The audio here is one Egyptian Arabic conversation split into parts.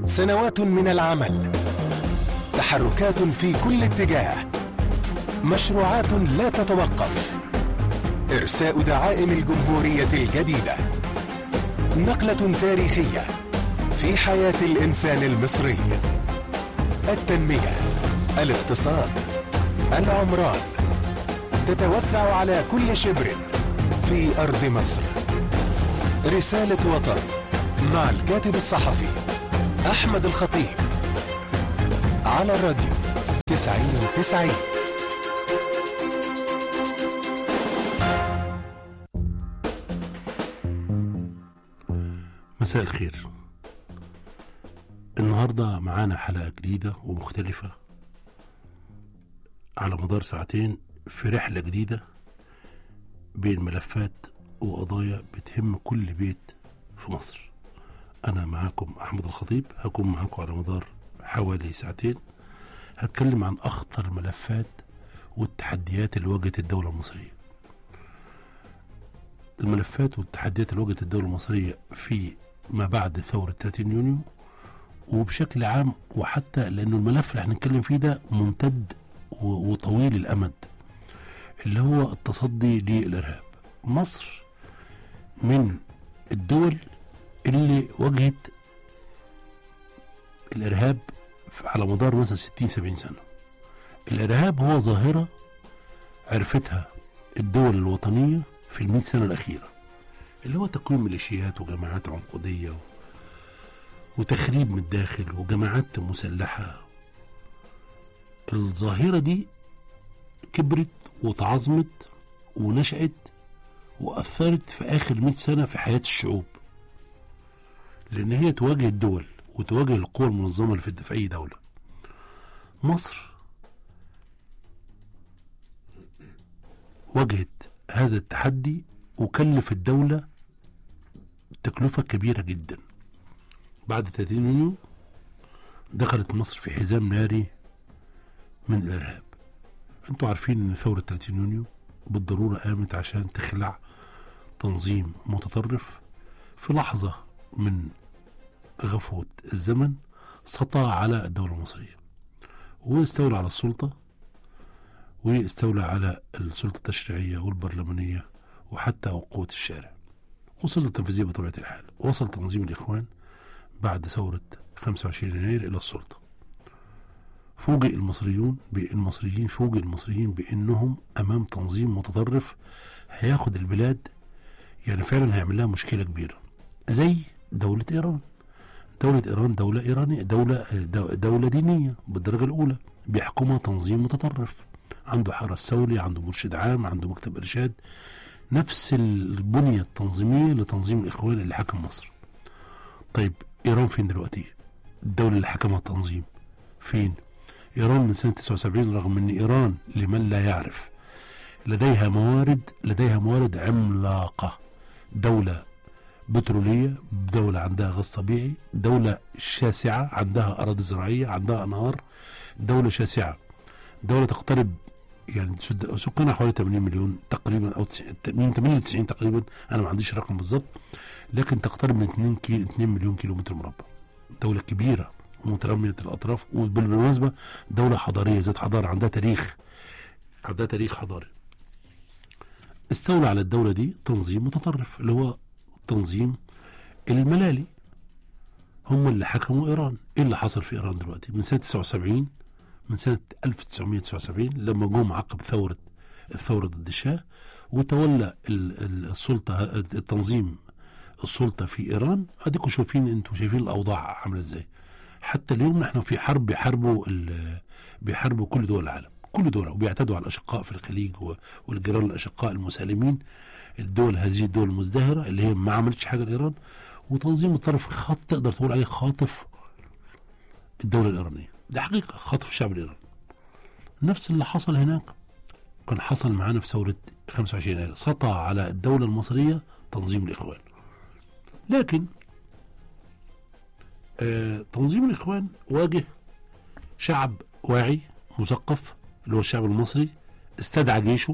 سنوات من العمل تحركات في كل اتجاه مشروعات لا تتوقف إرساء دعائم الجمهورية الجديدة نقلة تاريخية في حياة الإنسان المصري التنمية الاقتصاد العمران تتوسع على كل شبر في أرض مصر رسالة وطن مع الكاتب الصحفي أحمد الخطيب على الراديو تسعين تسعين مساء الخير النهاردة معانا حلقة جديدة ومختلفة على مدار ساعتين في رحلة جديدة بين ملفات وقضايا بتهم كل بيت في مصر أنا معاكم أحمد الخطيب هكون معاكم على مدار حوالي ساعتين هتكلم عن أخطر الملفات والتحديات اللي واجهت الدولة المصرية الملفات والتحديات اللي واجهت الدولة المصرية في ما بعد ثورة 30 يونيو وبشكل عام وحتى لأنه الملف اللي هنتكلم فيه ده ممتد و- وطويل الأمد اللي هو التصدي للإرهاب مصر من الدول اللي واجهت الإرهاب على مدار مثلا 60 70 سنة الإرهاب هو ظاهرة عرفتها الدول الوطنية في المئة سنة الأخيرة اللي هو تكوين ميليشيات وجماعات عنقودية و... وتخريب من الداخل وجماعات مسلحة الظاهرة دي كبرت وتعظمت ونشأت وأثرت في آخر مئة سنة في حياة الشعوب لأن هي تواجه الدول وتواجه القوى المنظمة اللي في في أي دولة مصر واجهت هذا التحدي وكلف الدولة تكلفة كبيرة جدا بعد 30 يونيو دخلت مصر في حزام ناري من الإرهاب انتوا عارفين ان ثورة 30 يونيو بالضرورة قامت عشان تخلع تنظيم متطرف في لحظة من غفوة الزمن سطع على الدولة المصرية واستولى على السلطة واستولى على السلطة التشريعية والبرلمانية وحتى قوة الشارع والسلطة التنفيذية بطبيعة الحال وصل تنظيم الإخوان بعد ثورة 25 يناير إلى السلطة فوجئ المصريون بالمصريين فوجئ المصريين بأنهم أمام تنظيم متطرف هياخد البلاد يعني فعلا هيعمل لها مشكلة كبيرة زي دولة إيران دولة إيران دولة إيرانية دولة دو- دولة دينية بالدرجة الأولى بيحكمها تنظيم متطرف عنده حرس ثوري عنده مرشد عام عنده مكتب إرشاد نفس البنية التنظيمية لتنظيم الإخوان اللي حكم مصر طيب إيران فين دلوقتي الدولة اللي حكمها التنظيم فين إيران من سنة 79 رغم أن إيران لمن لا يعرف لديها موارد لديها موارد عملاقة دولة بترولية دولة عندها غاز طبيعي دولة شاسعة عندها أراضي زراعية عندها أنهار دولة شاسعة دولة تقترب يعني سد- سكانها حوالي 80 مليون تقريبا أو 90 من 80 ل 90 تقريبا أنا ما عنديش رقم بالظبط لكن تقترب من 2 كيلو 2 مليون كيلو متر مربع دولة كبيرة ومترامية الأطراف وبالمناسبة دولة حضارية ذات حضارة عندها تاريخ عندها تاريخ حضاري استولى على الدولة دي تنظيم متطرف اللي هو تنظيم الملالي هم اللي حكموا إيران إيه اللي حصل في إيران دلوقتي من سنة 79 من سنة 1979 لما جم عقب ثورة الثورة ضد الشاه وتولى ال- ال- السلطة التنظيم السلطة في إيران أديكم شايفين أنتم شايفين الأوضاع عاملة إزاي حتى اليوم نحن في حرب بيحاربوا ال- بيحاربوا كل دول العالم كل دول وبيعتدوا على الأشقاء في الخليج و- والجيران الأشقاء المسالمين الدول هذه الدول المزدهرة اللي هي ما عملتش حاجة لإيران وتنظيم الطرف خاط تقدر تقول عليه خاطف الدولة الإيرانية ده حقيقة خاطف الشعب الإيراني نفس اللي حصل هناك كان حصل معانا في ثورة 25 يناير سطع على الدولة المصرية تنظيم الإخوان لكن آه تنظيم الإخوان واجه شعب واعي مثقف اللي هو الشعب المصري استدعى جيشه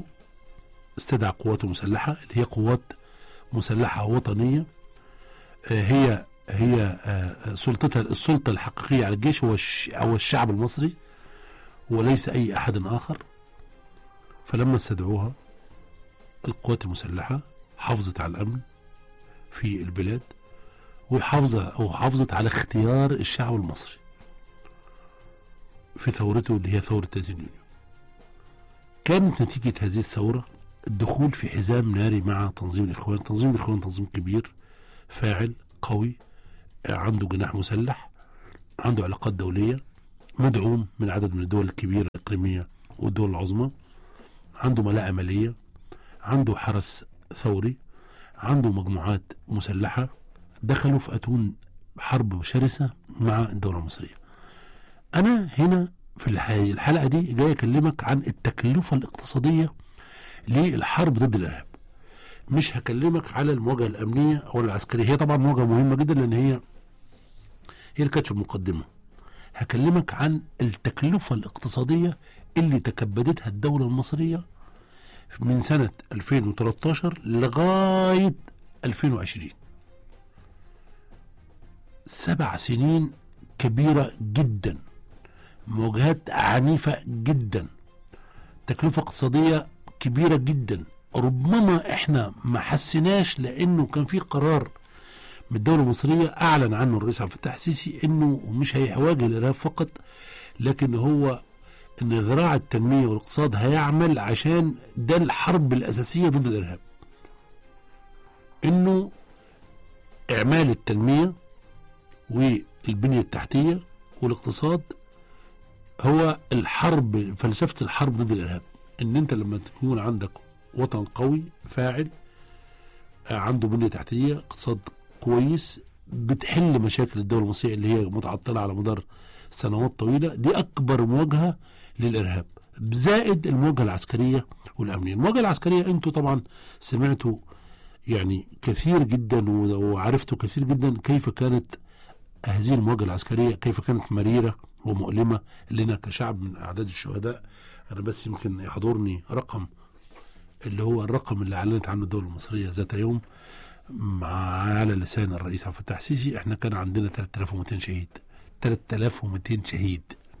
استدعى قواته المسلحة اللي هي قوات مسلحة وطنية آه، هي هي آه، سلطتها السلطة الحقيقية على الجيش هو الش- هو الشعب المصري وليس أي أحد آخر فلما استدعوها القوات المسلحة حافظت على الأمن في البلاد وحافظت وحافظت على اختيار الشعب المصري في ثورته اللي هي ثورة 30 يونيو كانت نتيجة هذه الثورة الدخول في حزام ناري مع تنظيم الإخوان تنظيم الإخوان تنظيم كبير فاعل قوي آه، عنده جناح مسلح عنده علاقات دولية مدعوم من عدد من الدول الكبيرة الإقليمية والدول العظمى عنده ملاءة مالية عنده حرس ثوري عنده مجموعات مسلحة دخلوا في أتون حرب شرسة مع الدولة المصرية أنا هنا في الح- الحلقة دي جاي أكلمك عن التكلفة الاقتصادية للحرب ضد الإرهاب مش هكلمك على المواجهة الأمنية أو العسكرية هي طبعا مواجهة مهمة جدا لأن هي هي اللي كانت في المقدمة هكلمك عن التكلفة الاقتصادية اللي تكبدتها الدولة المصرية من سنة 2013 لغاية 2020 سبع سنين كبيرة جدا مواجهات عنيفة جدا تكلفة اقتصادية كبيرة جدا ربما احنا ما حسيناش لانه كان في قرار من الدولة المصرية اعلن عنه الرئيس عبد الفتاح السيسي انه مش هيواجه الارهاب فقط لكن هو ان ذراع التنمية والاقتصاد هيعمل عشان ده الحرب الاساسية ضد الارهاب انه اعمال التنمية والبنية التحتية والاقتصاد هو الحرب فلسفة الحرب ضد الإرهاب إن أنت لما تكون عندك وطن قوي فاعل آه، عنده بنية تحتية اقتصاد كويس بتحل مشاكل الدولة المصرية اللي هي متعطلة على مدار سنوات طويلة دي أكبر مواجهة للإرهاب زائد المواجهة العسكرية والأمنية المواجهة العسكرية أنتوا طبعا سمعتوا يعني كثير جدا و- وعرفتوا كثير جدا كيف كانت هذه المواجهة العسكرية كيف كانت مريرة ومؤلمة لنا كشعب من أعداد الشهداء أنا بس يمكن يحضرني رقم اللي هو الرقم اللي أعلنت عنه الدولة المصرية ذات يوم مع على لسان الرئيس عبد الفتاح السيسي احنا كان عندنا 3200 شهيد 3200 شهيد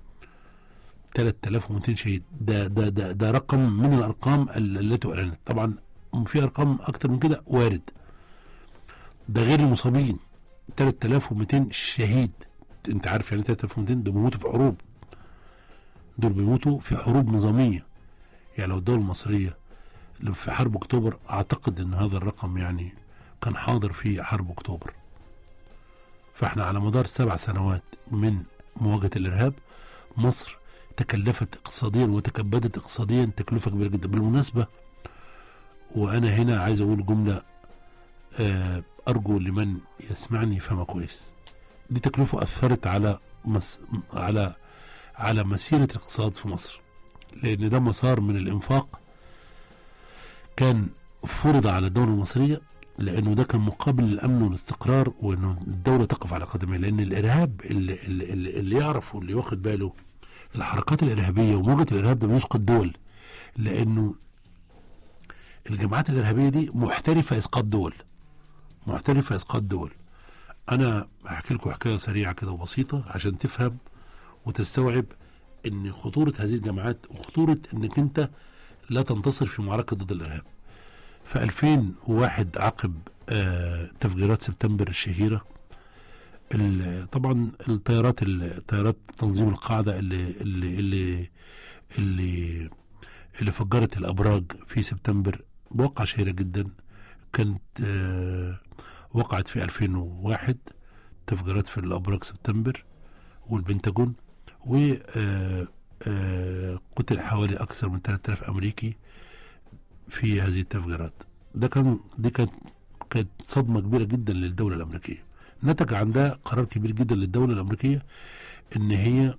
3200 شهيد ده ده ده ده رقم من الارقام ال- التي اعلنت طبعا في ارقام اكتر من كده وارد ده غير المصابين 3200 شهيد انت عارف يعني 3200 دول بيموتوا في حروب دول بيموتوا في حروب نظاميه يعني لو الدوله المصريه اللي في حرب اكتوبر اعتقد ان هذا الرقم يعني كان حاضر في حرب اكتوبر فاحنا على مدار سبع سنوات من مواجهه الارهاب مصر تكلفت اقتصاديا وتكبدت اقتصاديا تكلفه كبيره جدا بالمناسبه وانا هنا عايز اقول جمله آه، ارجو لمن يسمعني يفهمها كويس دي تكلفه اثرت على مس... على على مسيره الاقتصاد في مصر لان ده مسار من الانفاق كان فرض على الدوله المصريه لانه ده كان مقابل الامن والاستقرار وانه الدوله تقف على قدمها لان الارهاب اللي, اللي, اللي اللي يعرف واللي واخد باله الحركات الارهابيه وموجه الارهاب ده بيسقط دول لانه الجماعات الارهابيه دي محترفه اسقاط دول محترفه اسقاط دول انا هحكي لكم حكايه سريعه كده وبسيطه عشان تفهم وتستوعب ان خطوره هذه الجماعات وخطوره انك انت لا تنتصر في معركه ضد الارهاب في 2001 عقب آه تفجيرات سبتمبر الشهيره ال- طبعا الطيارات الطيارات تنظيم القاعده اللي اللي اللي اللي, اللي فجرت الابراج في سبتمبر بواقعة شهيره جدا كانت آه وقعت في 2001 تفجيرات في الابراج سبتمبر والبنتاجون و آه، آه، قتل حوالي اكثر من 3000 امريكي في هذه التفجيرات ده كان دي كانت كانت صدمه كبيره جدا للدوله الامريكيه نتج عن ده قرار كبير جدا للدوله الامريكيه ان هي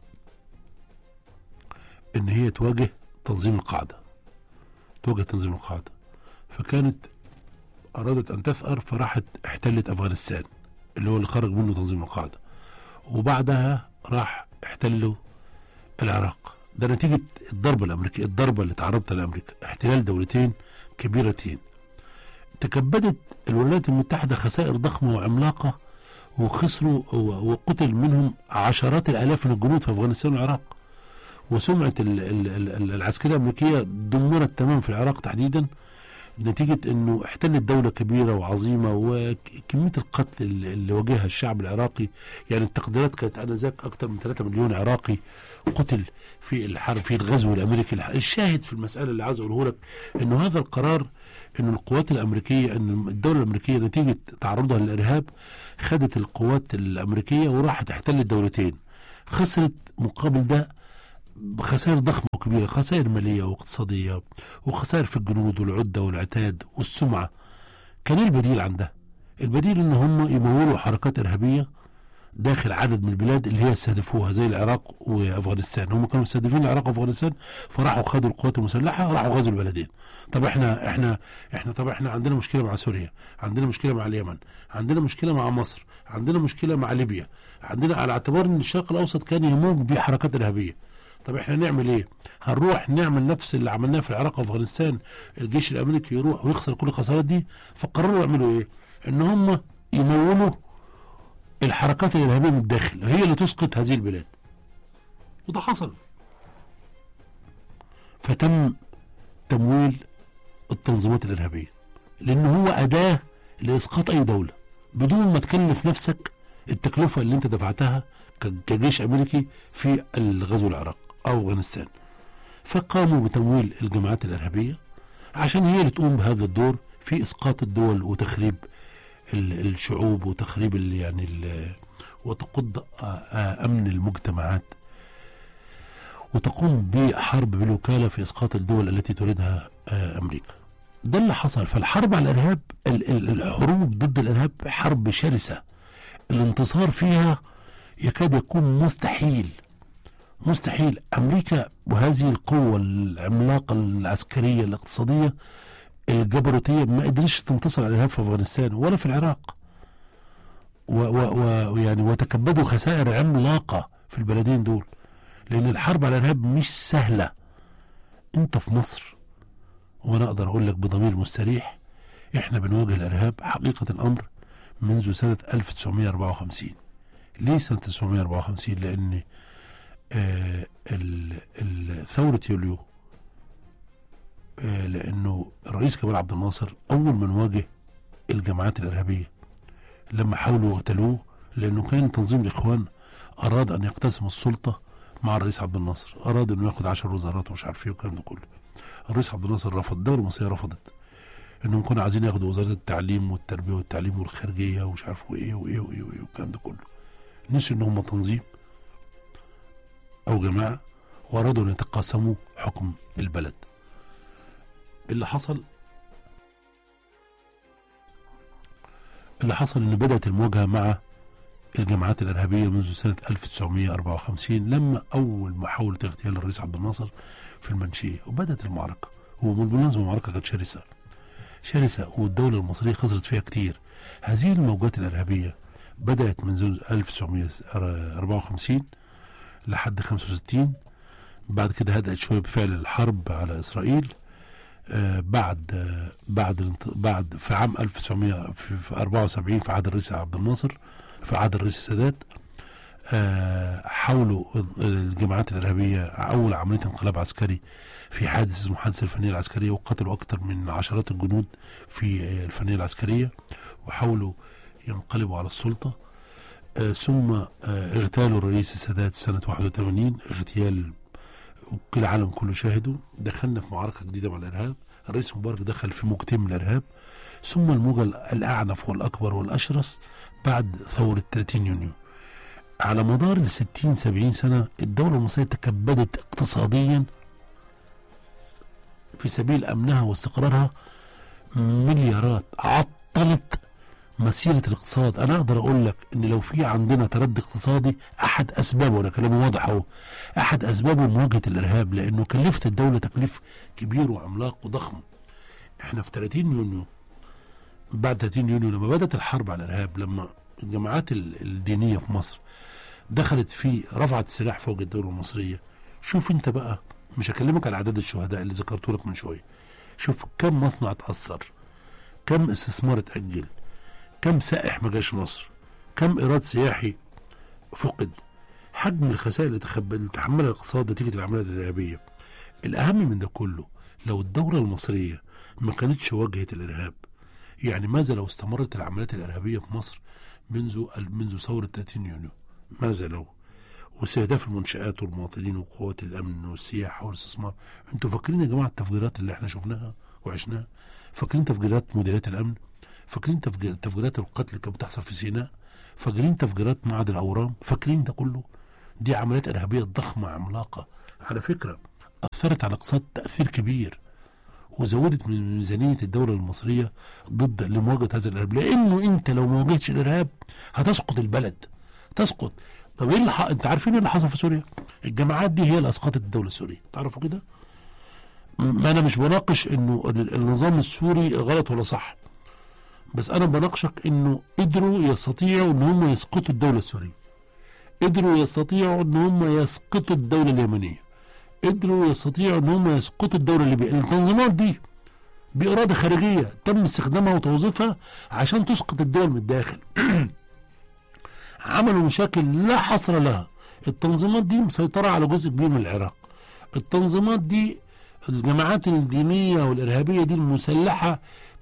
ان هي تواجه تنظيم القاعده تواجه تنظيم القاعده فكانت ارادت ان تثأر فراحت احتلت افغانستان اللي هو اللي خرج منه تنظيم القاعده وبعدها راح احتلوا العراق ده نتيجة الضربة الأمريكية الضربة اللي تعرضت لأمريكا احتلال دولتين كبيرتين تكبدت الولايات المتحدة خسائر ضخمة وعملاقة وخسروا و- وقتل منهم عشرات الالاف من الجنود في افغانستان والعراق وسمعه ال- ال- ال- العسكريه الامريكيه دمرت تماما في العراق تحديدا نتيجه انه احتلت دوله كبيره وعظيمه وكميه القتل اللي اللي واجهها الشعب العراقي يعني التقديرات كانت انذاك اكثر من 3 مليون عراقي قتل في الحرب في الغزو الامريكي الح- الشاهد في المساله اللي عايز اقوله لك انه هذا القرار انه القوات الامريكيه ان الدوله الامريكيه نتيجه تعرضها للارهاب خدت القوات الامريكيه وراحت احتلت دولتين خسرت مقابل ده خسائر ضخمه وكبيره خسائر ماليه واقتصاديه وخسائر في الجنود والعده والعتاد والسمعه كان إيه البديل عن ده البديل ان هم يمولوا حركات ارهابيه داخل عدد من البلاد اللي هي استهدفوها زي العراق وافغانستان هم كانوا مستهدفين العراق وافغانستان فراحوا خدوا القوات المسلحه راحوا غزوا البلدين طب احنا احنا احنا طب احنا عندنا مشكله مع سوريا عندنا مشكله مع اليمن عندنا مشكله مع مصر عندنا مشكله مع ليبيا عندنا على اعتبار ان الشرق الاوسط كان يموج بحركات ارهابيه طب احنا نعمل ايه هنروح نعمل نفس اللي عملناه في العراق وافغانستان الجيش الامريكي يروح ويخسر كل الخسارات دي فقرروا يعملوا ايه ان هم يمولوا الحركات الارهابيه من الداخل هي اللي تسقط هذه البلاد وده حصل فتم تمويل التنظيمات الارهابيه لان هو اداه لاسقاط اي دوله بدون ما تكلف نفسك التكلفه اللي انت دفعتها ك- كجيش امريكي في الغزو العراق او افغانستان فقاموا بتمويل الجماعات الارهابيه عشان هي اللي تقوم بهذا الدور في اسقاط الدول وتخريب ال- الشعوب وتخريب ال يعني ال وتقض آه، آه، امن المجتمعات وتقوم بحرب بالوكاله في اسقاط الدول التي تريدها آه، امريكا. ده اللي حصل فالحرب على الارهاب ال- ال- الحروب ضد الارهاب حرب شرسه الانتصار فيها يكاد يكون مستحيل مستحيل امريكا وهذه القوه العملاقه العسكريه الاقتصاديه الجبروتيه ما قدرتش تنتصر على الارهاب في افغانستان ولا في العراق و و ويعني وتكبدوا خسائر عملاقه في البلدين دول لان الحرب على الارهاب مش سهله انت في مصر وانا اقدر اقول لك بضمير مستريح احنا بنواجه الارهاب حقيقه الامر منذ سنه 1954 ليه سنه 1954 لان آه ال- ال- ثوره يوليو آه لانه الرئيس جمال عبد الناصر اول من واجه الجماعات الارهابيه لما حاولوا يغتالوه لانه كان تنظيم الاخوان اراد ان يقتسم السلطه مع الرئيس عبد الناصر اراد انه ياخد 10 وزارات ومش عارف ايه والكلام ده كله الرئيس عبد الناصر رفض الدوله المصريه رفضت انهم كانوا عايزين ياخدوا وزاره التعليم والتربيه والتعليم والخارجيه ومش عارف وايه وايه وايه وايه والكلام ده كله نسوا ان هم تنظيم او جماعه وارادوا ان يتقاسموا حكم البلد اللي حصل اللي حصل ان بدات المواجهه مع الجماعات الارهابيه منذ سنه 1954 لما اول محاوله اغتيال الرئيس عبد الناصر في المنشيه وبدات المعركه وبالمناسبه المعركه كانت شرسه شرسه والدوله المصريه خسرت فيها كتير هذه الموجات الارهابيه بدات منذ 1954 لحد 65 بعد كده هدأت شويه بفعل الحرب على اسرائيل آه بعد آه بعد الانت- بعد في عام 1974 في عهد الرئيس عبد الناصر في عهد الرئيس السادات آه حاولوا الجماعات الارهابيه اول عمليه انقلاب عسكري في حادث اسمه حادث الفنيه العسكريه وقتلوا اكثر من عشرات الجنود في آه، الفنيه العسكريه وحاولوا ينقلبوا على السلطه آه ثم آه اغتالوا الرئيس السادات في سنه 81 اغتيال كل العالم كله شاهده دخلنا في معركه جديده مع الارهاب الرئيس مبارك دخل في موجتين من الارهاب ثم الموجه الاعنف والاكبر والاشرس بعد ثوره 30 يونيو على مدار ال 60 70 سنه الدوله المصريه تكبدت اقتصاديا في سبيل امنها واستقرارها مليارات عطلت مسيره الاقتصاد انا اقدر اقول لك ان لو في عندنا تردي اقتصادي احد اسبابه انا كلامي واضح اهو احد اسبابه مواجهه الارهاب لانه كلفت الدوله تكليف كبير وعملاق وضخم احنا في 30 يونيو بعد 30 يونيو لما بدات الحرب على الارهاب لما الجماعات ال- الدينيه في مصر دخلت في رفعت السلاح فوق الدوله المصريه شوف انت بقى مش هكلمك على عدد الشهداء اللي ذكرته لك من شويه شوف كم مصنع اتاثر كم استثمار اتاجل كم سائح ما جاش مصر كم ايراد سياحي فقد حجم الخسائر اللي تخب- اللي تحملها الاقتصاد نتيجه العمليات الارهابيه الاهم من ده كله لو الدوله المصريه ما كانتش واجهت الارهاب يعني ماذا لو استمرت العمليات الارهابيه في مصر منذ منذ ثوره 30 يونيو ماذا لو واستهداف المنشآت والمواطنين وقوات الأمن والسياحة والاستثمار أنتوا فاكرين يا جماعة التفجيرات اللي احنا شفناها وعشناها فاكرين تفجيرات مديريات الأمن فاكرين تفجير تفجيرات القتل اللي كانت بتحصل في سيناء فاكرين تفجيرات معهد الأورام فاكرين ده كله دي عمليات إرهابية ضخمة عملاقة على فكرة أثرت على الاقتصاد تأثير كبير وزودت من ميزانية الدولة المصرية ضد لمواجهة هذا الإرهاب لأنه أنت لو ما واجهتش الإرهاب هتسقط البلد تسقط طب ايه اللي ح... انت عارفين ايه اللي حصل في سوريا؟ الجماعات دي هي اللي اسقطت الدوله السوريه، تعرفوا كده؟ ما انا مش بناقش انه ال- النظام السوري غلط ولا صح. بس انا بناقشك انه قدروا يستطيعوا ان هم يسقطوا الدوله السوريه. قدروا يستطيعوا ان هم يسقطوا الدوله اليمنيه. قدروا يستطيعوا ان هم يسقطوا الدوله الليبيه، التنظيمات دي بإرادة خارجية تم استخدامها وتوظيفها عشان تسقط الدول من الداخل عملوا مشاكل لا حصر لها التنظيمات دي مسيطرة على جزء كبير من العراق التنظيمات دي الجماعات الدينية والإرهابية دي المسلحة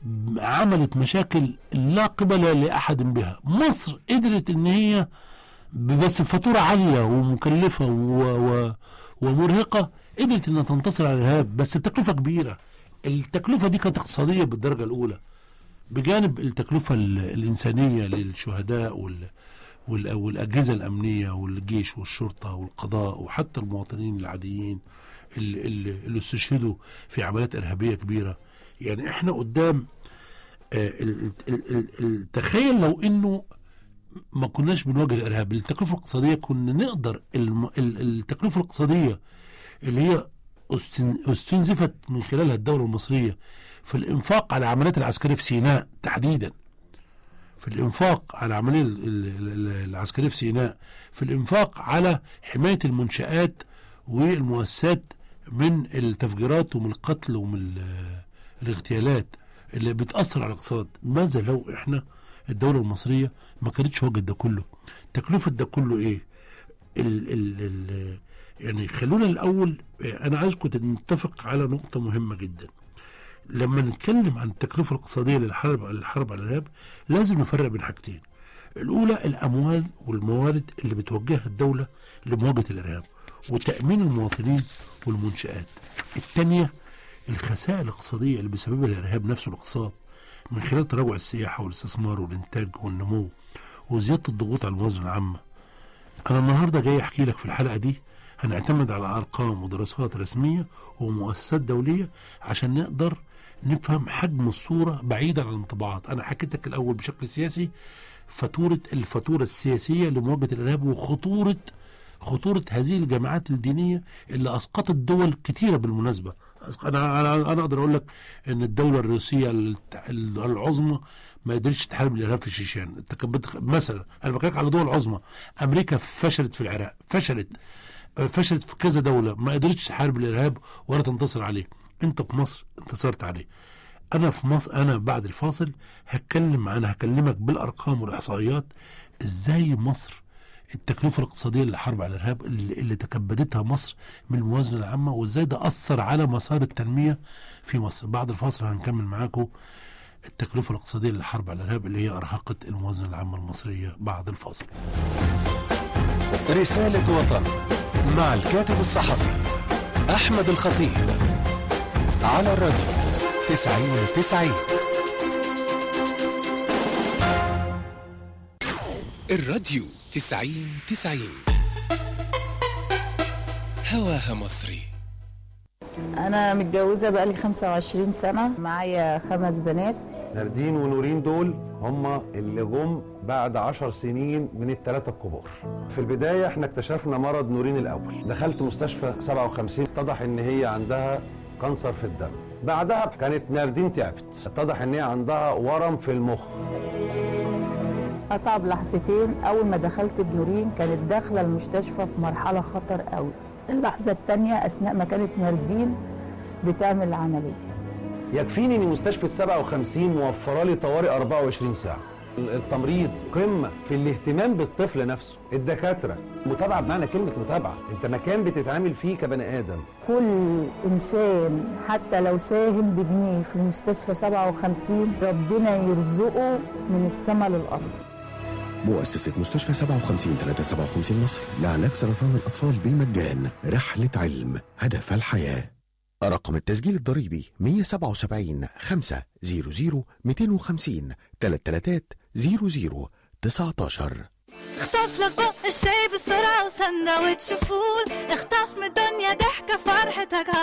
عملت مشاكل لا قبل لأحد بها مصر قدرت إن هي بس بفاتورة عالية ومكلفة و... و... ومرهقة قدرت إنها تنتصر على الإرهاب بس بتكلفة كبيرة التكلفة دي كانت اقتصادية بالدرجة الأولى بجانب التكلفة ال- الإنسانية للشهداء وال... وال- والأجهزة الأمنية والجيش والشرطة والقضاء وحتى المواطنين العاديين اللي, اللي اللي استشهدوا في عمليات إرهابية كبيرة يعني إحنا قدام آه، ال- ال- ال- ال- تخيل لو إنه ما كناش بنواجه الإرهاب التكلفة الاقتصادية كنا نقدر الم- ال- التكلفة الاقتصادية اللي هي استن- استنزفت من خلالها الدولة المصرية في الإنفاق على العمليات العسكرية في سيناء تحديدا في الإنفاق على العملية ال- ال- ال- العسكرية في سيناء في الإنفاق على حماية المنشآت والمؤسسات من التفجيرات ومن القتل ومن ال- الاغتيالات اللي بتأثر على الاقتصاد ماذا لو احنا الدولة المصرية ما كانتش وجدت ده كله تكلفة ده كله ايه ال ال ال يعني خلونا الأول أنا عايزكم نتفق على نقطة مهمة جدا لما نتكلم عن التكلفة الاقتصادية للحرب الحرب على الإرهاب لازم نفرق بين حاجتين الأولى الأموال والموارد اللي بتوجهها الدولة لمواجهة الإرهاب وتأمين المواطنين والمنشآت الثانية الخسائر الاقتصادية اللي بيسببها الإرهاب نفسه الاقتصاد من خلال تراجع السياحة والاستثمار والإنتاج والنمو وزيادة الضغوط على الموازنة العامة أنا النهاردة جاي أحكي لك في الحلقة دي هنعتمد على أرقام ودراسات رسمية ومؤسسات دولية عشان نقدر نفهم حجم الصورة بعيدا عن الانطباعات أنا حكيت لك الأول بشكل سياسي فاتورة الفاتورة السياسية لمواجهة الإرهاب وخطورة خطورة هذه الجماعات الدينية اللي أسقطت دول كتيرة بالمناسبة أنا أنا أنا أقدر أقول لك إن الدولة الروسية الت- العظمى ما قدرتش تحارب الإرهاب في الشيشان أنت كنت بتخ- مثلا أنا بكلمك على دول عظمى أمريكا فشلت في العراق فشلت فشلت في كذا دولة ما قدرتش تحارب الإرهاب ولا تنتصر عليه أنت في مصر انتصرت عليه أنا في مصر أنا بعد الفاصل هتكلم أنا هكلمك بالأرقام والإحصائيات إزاي مصر التكلفة الاقتصادية للحرب على الإرهاب اللي, اللي تكبدتها مصر من الموازنة العامة وإزاي ده أثر على مسار التنمية في مصر بعد الفاصل هنكمل معاكم التكلفة الاقتصادية للحرب على الإرهاب اللي هي أرهقت الموازنة العامة المصرية بعد الفاصل رسالة وطن مع الكاتب الصحفي أحمد الخطيب على الراديو تسعين تسعين الراديو تسعين تسعين هواها مصري أنا متجوزة بقالي 25 سنة معايا خمس بنات ناردين ونورين دول هم اللي جم بعد عشر سنين من الثلاثة الكبار في البداية احنا اكتشفنا مرض نورين الأول دخلت مستشفى 57 اتضح ان هي عندها كانسر في الدم بعدها كانت ناردين تعبت اتضح ان هي عندها ورم في المخ أصعب لحظتين أول ما دخلت بنورين كانت داخلة المستشفى في مرحلة خطر قوي اللحظة التانية أثناء ما كانت ناردين بتعمل العملية يكفيني ان مستشفى 57 موفره لي طوارئ 24 ساعة التمريض قمه في الاهتمام بالطفل نفسه الدكاتره متابعه بمعنى كلمه متابعه انت مكان بتتعامل فيه كبني ادم كل إنسان حتى لو ساهم بجنيه في المستشفى 57 ربنا يرزقه من السماء للأرض مؤسسة مستشفى 57 357 مصر لعلاج سرطان الأطفال بالمجان رحلة علم هدف الحياة رقم التسجيل الضريبي 177 500 250 33 00 19 اخطف لك بق الشاي بسرعة وسندوتش فول اخطف من الدنيا ضحكة فرحتك